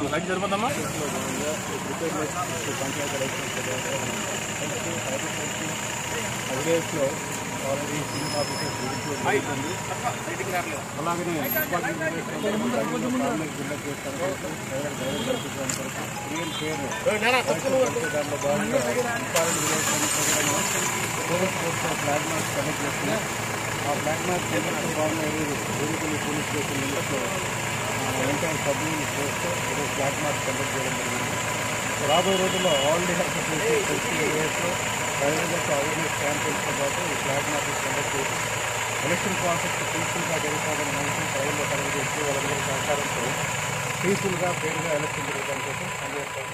like జరిపోతామా హైవేస్లో already civil officers జరుగుతుంది అలాగనే డిపార్ట్మెంట్ బిల్డప్ చేస్తాను రియల్ పేరు దాంట్లో భాగంగా important village police force flag march conduct చేస్తున్నాం ఆ ఫ్లాగ్ మార్చ్ కండక్ట్ భాగంగా వేదికల్లి పోలీస్ స్టేషన్ లిమిట్లో వెంటనే సభ్యులు చేస్తూ ఈరోజు ఫ్లాగ్ మార్చ్ కండక్ట్ చేయడం జరిగింది రాబోయే రోజుల్లో ఆల్ డిహార్స్ చేసి ప్రతి ఏరియాస్లో ప్రజలకు అవేర్నెస్ క్యాంపెయిన్స్తో పాటు ఈ ఫ్లాగ్ మార్చెస్ కండక్ట్ చేసి ఎలక్షన్ ప్రాసెస్ పీస్ఫుల్గా జరుగుతుందని నమ్మకం ప్రజల్లో కలుగజేసి వాళ్ళందరి సహకారంతో పీస్ఫుల్గా ఫెయిర్గా ఎలక్షన్ జరగడం కోసం పనిచేస్తాం